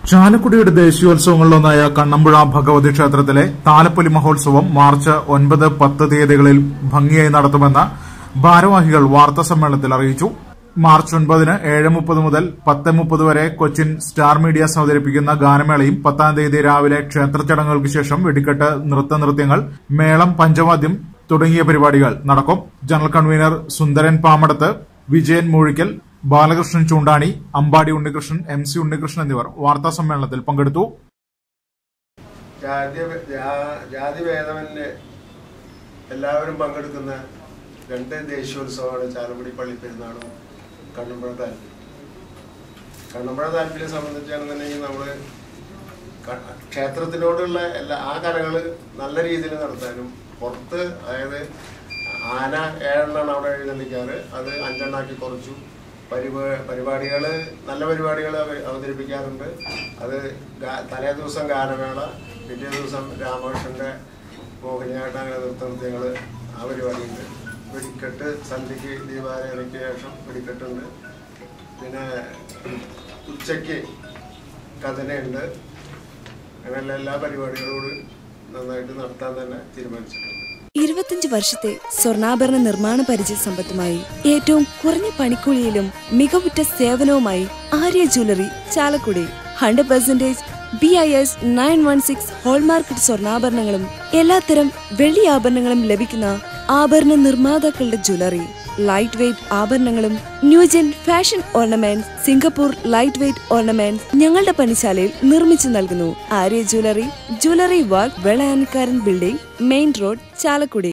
ചാലക്കുടിയുടെ ദേശീയോത്സവങ്ങളിലൊന്നായ കണ്ണമ്പുഴ ഭഗവതി ക്ഷേത്രത്തിലെ താലപ്പൊലി മഹോത്സവം മാർച്ച് ഒൻപത് പത്ത് തീയതികളിൽ ഭംഗിയായി നടത്തുമെന്ന് ഭാരവാഹികൾ വാർത്താസമ്മേളനത്തിൽ അറിയിച്ചു മാർച്ച് ഒൻപതിന് ഏഴ് മുപ്പത് മുതൽ പത്ത് മുപ്പത് വരെ കൊച്ചിൻ സ്റ്റാർ മീഡിയാസ് അവതരിപ്പിക്കുന്ന ഗാനമേളയും പത്താം തീയതി രാവിലെ ക്ഷേത്ര ചടങ്ങുകൾക്ക് ശേഷം വെടിക്കെട്ട് നൃത്തനൃത്യങ്ങൾ മേളം പഞ്ചവാദ്യം തുടങ്ങിയ പരിപാടികൾ നടക്കും general convener Sundaran Pamadath Vijayan Moozhikkal Balakrishnan Choondani Ambadi Unnikrishnan M C Unnikrishnan എന്നിവർ വാർത്താ സമ്മേളനത്തിൽ പങ്കെടുത്തു ജാതി ജാ- ജാതിഭേദമന്യേ എല്ലാവരും പങ്കെടുക്കുന്ന രണ്ട് ദേശീയോത്സവമാണ് ചാലക്കുടി പള്ളി പെരുന്നാളും കണ്ണമ്പുഴ താല്പര്യം കണ്ണമ്പുഴ താല്പര്യം സംബന്ധിച്ചാണെന്നുണ്ടെങ്കിൽ നമ്മൾ ക്ഷേത്രത്തിനോടുള്ള എല്ലാ ആ കലകൾ നല്ല രീതിയിൽ നടത്താനും പുറത്ത് അതായത് ആന ഏഴെണ്ണമാണ് അവിടെ എഴുന്നള്ളിക്കാറ് അത് അഞ്ചെണ്ണാക്കി കുറച്ചു പരിപാ പരിപാടികൾ നല്ല പരിപാടികൾ അവതരിപ്പിക്കാറുണ്ട് അത് ഗാ- തലേ ദിവസം ഗാനമേള പിറ്റേ ദിവസം രാമകൃഷ്ണന്റെ മോഹിനിയാട്ടം അങ്ങനെ നൃത്തനൃത്യങ്ങൾ ആ പരിപാടിയുണ്ട് വെടിക്കെട്ട് സന്ധ്യയ്ക്ക് ദീപാരാധനയ്ക്ക് ശേഷം വെടിക്കെട്ടുണ്ട് പിന്നെ ഉച്ചയ്ക്ക് കഥനയുണ്ട് അങ്ങനെയുള്ള എല്ലാ പരിപാടികളോട് നന്നായിട്ട് നടത്താൻ തന്നെ തീരുമാനിച്ചിട്ടുണ്ട് ഇരുപത്തിയഞ്ച് വർഷത്തെ സ്വർണ്ണാഭരണ നിർമ്മാണ പരിചയ സമ്പത്തുമായി ഏറ്റവും കുറഞ്ഞ പണിക്കൂലിയിലും മികവുറ്റ സേവനവുമായി Arya jewellery Chalakudy hundred percentage B I S nine one six hallmarked സ്വർണ്ണാഭരണങ്ങളും എല്ലാത്തരം വെള്ളി ആഭരണങ്ങളും ലഭിക്കുന്ന ആഭരണ നിർമ്മാതാക്കളുടെ ജ്വല്ലറി ലൈറ്റ് വെയ്റ്റ് ആഭരണങ്ങളും new gen fashion ornaments Singapore light weight ornaments ഞങ്ങളുടെ പണിശാലയിൽ നിർമ്മിച്ചു നൽകുന്നു Arya jewellery jewellery work Velayanikkaran building main road Chalakudy